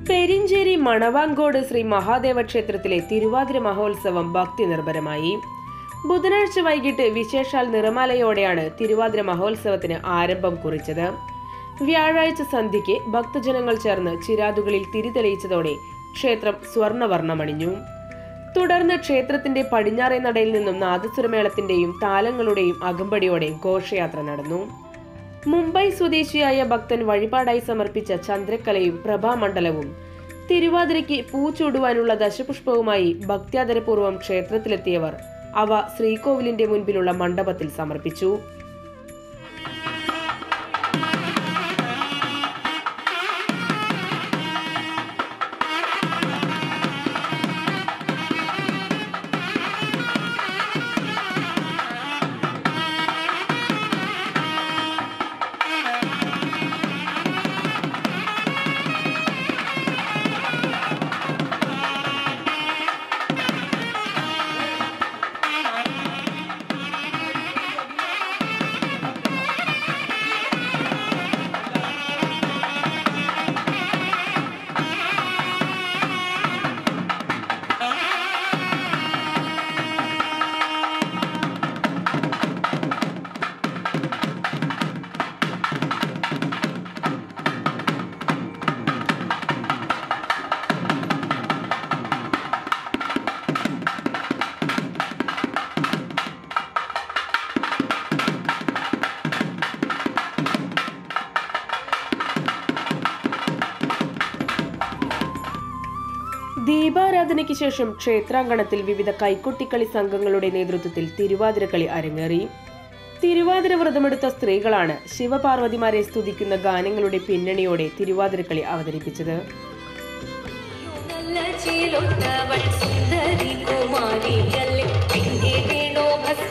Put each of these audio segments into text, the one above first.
പെരിഞ്ചേരി മണവാങ്കോട് ശ്രീ മഹാദേവ ക്ഷേത്രത്തിലെ തിരുവാതിര മഹോത്സവം ഭക്തി നിർഭരമായി ബുധനാഴ്ച വൈകിട്ട് വിശേഷാൽ നിറമാലയോടെയാണ് തിരുവാതിര മഹോത്സവത്തിന് ആരംഭം കുറിച്ചത് വ്യാഴാഴ്ച സന്ധ്യയ്ക്ക് ഭക്തജനങ്ങൾ ചേർന്ന് ചിരാതുകളിൽ തിരിതെളിയിച്ചതോടെ ക്ഷേത്രം സ്വർണവർണ്ണമണിഞ്ഞു തുടർന്ന് ക്ഷേത്രത്തിന്റെ പടിഞ്ഞാറേ നടയിൽ നിന്നും നാദസ്വരമേളത്തിന്റെയും താലങ്ങളുടെയും അകമ്പടിയോടെ ഘോഷയാത്ര നടന്നു മുംബൈ സ്വദേശിയായ ഭക്തൻ വഴിപാടായി സമർപ്പിച്ച ചന്ദ്രക്കലയും പ്രഭാമണ്ഡലവും തിരുവാതിരയ്ക്ക് പൂച്ചൂടുവാനുള്ള ദശപുഷ്പവുമായി ഭക്ത്യാദരപൂർവ്വം ക്ഷേത്രത്തിലെത്തിയവർ അവ ശ്രീകോവിലിന്റെ മുൻപിലുള്ള മണ്ഡപത്തിൽ സമർപ്പിച്ചു ദീപാരാധനയ്ക്ക് ശേഷം ക്ഷേത്രാങ്കണത്തിൽ വിവിധ കൈക്കൊട്ടിക്കളി സംഘങ്ങളുടെ നേതൃത്വത്തിൽ തിരുവാതിരക്കളി അരങ്ങേറി തിരുവാതിര വ്രതമെടുത്ത സ്ത്രീകളാണ് ശിവപാർവതിമാരെ സ്തുതിക്കുന്ന ഗാനങ്ങളുടെ പിന്നണിയോടെ തിരുവാതിരക്കളി അവതരിപ്പിച്ചത് നല്ല ചേലൊത്തവൾ സുന്ദരി കുമാരിയല്ലേ പിന്നെ വേണോ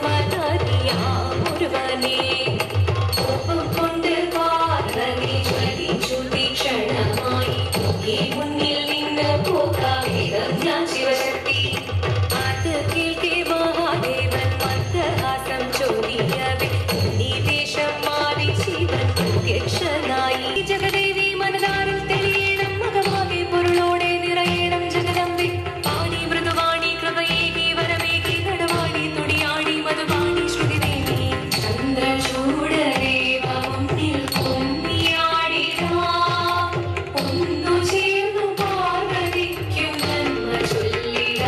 ഭസ്മധാരിയാമൊരുവനെ കോപം കൊണ്ട് പാർവതി ജ്വലിച്ചു തീക്ഷണമായി ഈ മുന്നിൽ നിന്ന് പോകാം ഞാൻ ശിവശക്തി അത് കേൾക്കെ മഹാദേവൻ മന്ദഹാസം ചോദിയവേ നീ വേഷം മാറി ശിവൻ പ്രത്യക്ഷനായി ജഗദേവി മനതാരിൽ തെളിയണം മകമാകെ പൊരുളോടെ നിറയണം ജഗദമ്പി പാടി മൃദുവാണി കൃപയേകി വരമേകി നടവാടി തുടിയാടി മധുവാണി ശ്രുതിദേവി ചന്ദ്രചൂടദേവ മുന്നിൽ പൊന്നിയാടിതാ ഒന്നു ചേർന്നു പാർവതിക്കും നന്മ ചൊല്ലിടാ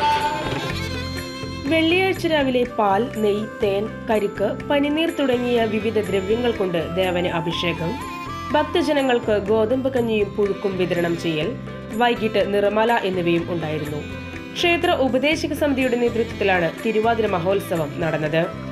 വെള്ളിയാഴ്ച രാവിലെ പാൽ നെയ് തേൻ കരിക്ക് പനിനീർ തുടങ്ങിയ വിവിധ ദ്രവ്യങ്ങൾ കൊണ്ട് ദേവന് അഭിഷേകം ഭക്തജനങ്ങൾക്ക് ഗോതമ്പ് കഞ്ഞിയും പുഴുക്കും വിതരണം ചെയ്യൽ വൈകിട്ട് നിറമാല എന്നിവയും ഉണ്ടായിരുന്നു ക്ഷേത്ര ഉപദേശക സമിതിയുടെ നേതൃത്വത്തിലാണ് തിരുവാതിര മഹോത്സവം നടന്നത്